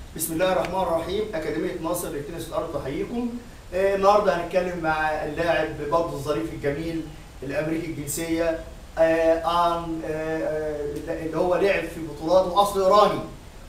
بسم الله الرحمن الرحيم أكاديمية ناصر للتنس الأرض تحييكم آه، النهارده هنتكلم مع اللاعب برضه الظريف الجميل الأمريكي الجنسية آه، عن آه، آه، اللي هو لعب في بطولات وأصله إيراني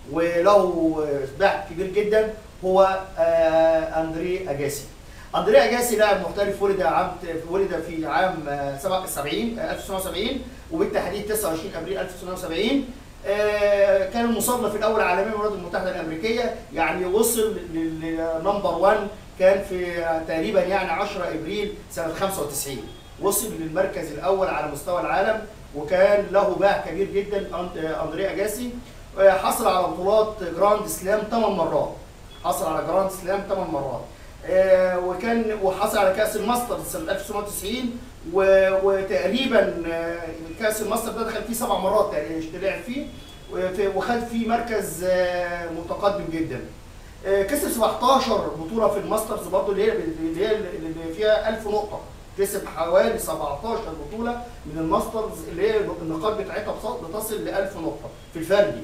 وله باع كبير جدا هو آه، أندري أجاسي أندري أجاسي لاعب محترف ولد عام ولد في عام آه، 77 آه، 1970 وبالتحديد 29 أبريل 1970 آه، كان المصنف الاول عالميا من الولايات المتحده الامريكيه يعني وصل للنمبر 1 كان في تقريبا يعني 10 ابريل سنه 95 وصل للمركز الاول على مستوى العالم وكان له باع كبير جدا أند- اندريه اجاسي آه، حصل على بطولات جراند سلام 8 مرات حصل على جراند سلام 8 مرات آه، وكان وحصل على كاس الماسترز سنه 1990 و- وتقريبا آه، كاس الماستر ده دخل فيه سبع مرات تقريبا لعب فيه وفي- وخد فيه مركز آه، متقدم جدا آه، كسب 17 بطوله في الماسترز برضه اللي هي اللي هي اللي فيها 1000 نقطه كسب حوالي 17 بطوله من الماسترز اللي هي النقاط بتاعتها بتص- بتصل ل 1000 نقطه في الفردي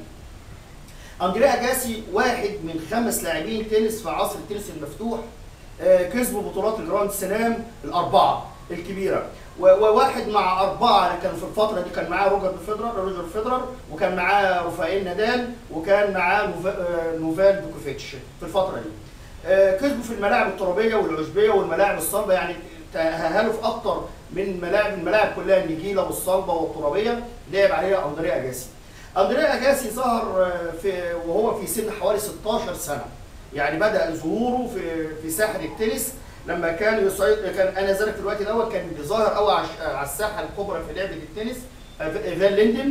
اندريا اجاسي واحد من خمس لاعبين تنس في عصر التنس المفتوح آه، كسبوا بطولات الجراند سلام الاربعه الكبيره و- وواحد مع اربعه اللي كان في الفتره دي كان معاه روجر فيدرر روجر فيدرر وكان معاه رفائيل نادال وكان معاه نوفا- آه، نوفال دوكوفيتش في الفتره دي آه، كسبوا في الملاعب الترابيه والعشبيه والملاعب الصلبه يعني تاهلوا في اكتر من ملاعب الملاعب كلها النجيله والصلبه والترابيه لعب عليها اندريا اجاسي اندريا اجاسي ظهر آه، في وهو في سن حوالي 16 سنه يعني بدا ظهوره في في ساحه التنس لما كان يصعد كان انا ذلك في الوقت دوت كان ظاهر قوي على الش- على الساحه الكبرى في لعبه التنس آه، فان ليندن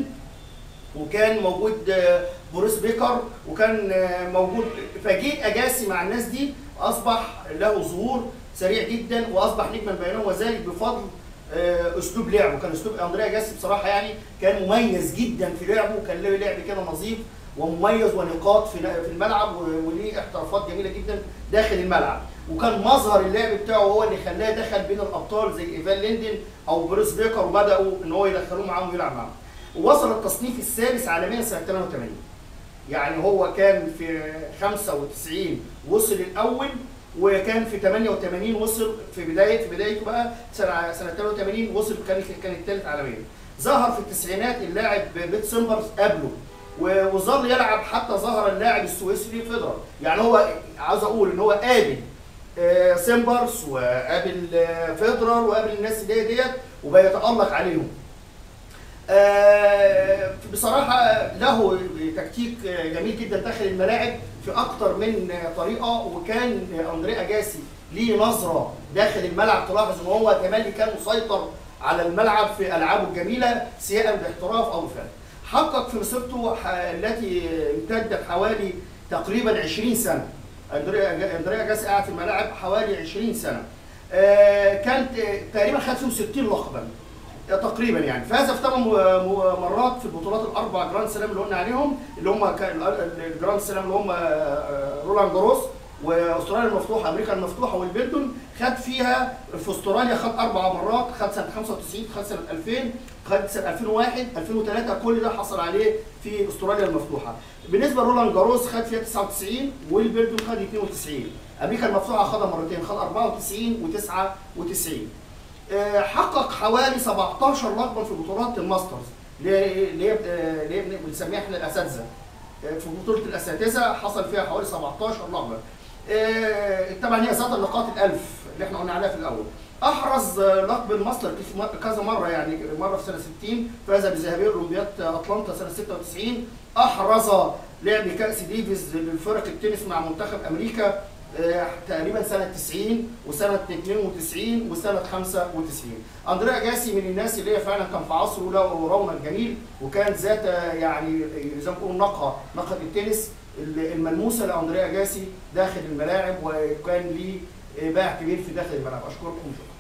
وكان موجود آه، بوريس بيكر وكان آه، موجود فجيت اجاسي مع الناس دي اصبح له ظهور سريع جدا واصبح نجما بينهم وذلك بفضل آه، اسلوب لعبه كان اسلوب اندريا اجاسي بصراحه يعني كان مميز جدا في لعبه كان له لعب كده نظيف ومميز ونقاط في في الملعب و- وليه احترافات جميله جدا داخل الملعب وكان مظهر اللعب بتاعه هو اللي خلاه دخل بين الابطال زي ايفان ليندن او بريس بيكر وبداوا ان هو يدخلوه معاهم ويلعب معاهم ووصل التصنيف الثالث عالميا سنه 88 يعني هو كان في 95 وصل الاول وكان في 88 وصل في بدايه في بدايته بقى سنه سنه 88 وصل كان كان الثالث عالميا ظهر في التسعينات اللاعب بيت سيمبرز قبله و- وظل يلعب حتى ظهر اللاعب السويسري فيدرر يعني هو عاوز اقول ان هو قابل آه، سيمبرز وقابل آه، فيدرر وقابل الناس اللي هي ديت وبيتالق عليهم آه، بصراحة له تكتيك جميل جدا داخل الملاعب في أكتر من طريقة وكان أندريه أجاسي ليه نظرة داخل الملعب تلاحظ إن هو تملي كان مسيطر على الملعب في ألعابه الجميلة سواء باحتراف أو بفن. حقق في مسيرته ح- التي امتدت حوالي تقريبا 20 سنة. أندريه أندريه أجاسي قعد في الملاعب حوالي 20 سنة. آه، كانت تقريبا خد فيهم 60 لقبا. تقريبا يعني فاز في ثمان مرات في البطولات الاربع جراند سلام اللي قلنا عليهم اللي هم كان ال- الجراند سلام اللي هم آه، رولان جاروس واستراليا المفتوحه امريكا المفتوحه والبلدون خد فيها في استراليا خد اربع مرات خد سنه 95 خد سنه 2000 خد سنه 2001 2003 كل ده حصل عليه في استراليا المفتوحه بالنسبه لرولان جاروس خد فيها 99 والبلدون خد 92 امريكا المفتوحه خدها مرتين خد 94 و99 آه، حقق حوالي 17 لقبا في بطولات الماسترز اللي هي اللي هي آه، اللي هي بنسميها احنا الاساتذه آه، في بطوله الاساتذه حصل فيها حوالي 17 لقبا آه، طبعا هي ذات النقاط الالف اللي احنا قلنا عليها في الاول احرز آه، لقب الماستر كيف- م- كذا مره يعني مره في سنه 60 فاز بذهبيه اولمبياد اتلانتا سنه 96 احرز لعب كاس ديفيز للفرق التنس مع منتخب امريكا آه، تقريبا سنه 90 وسنه 92 وسنه 95 اندريا جاسي من الناس اللي هي فعلا كان في عصره له رونق جميل وكان ذات آه، يعني زي ما بنقول نقه نقه التنس الملموسه لاندريا جاسي داخل الملاعب وكان ليه باع كبير في داخل الملعب اشكركم شكرا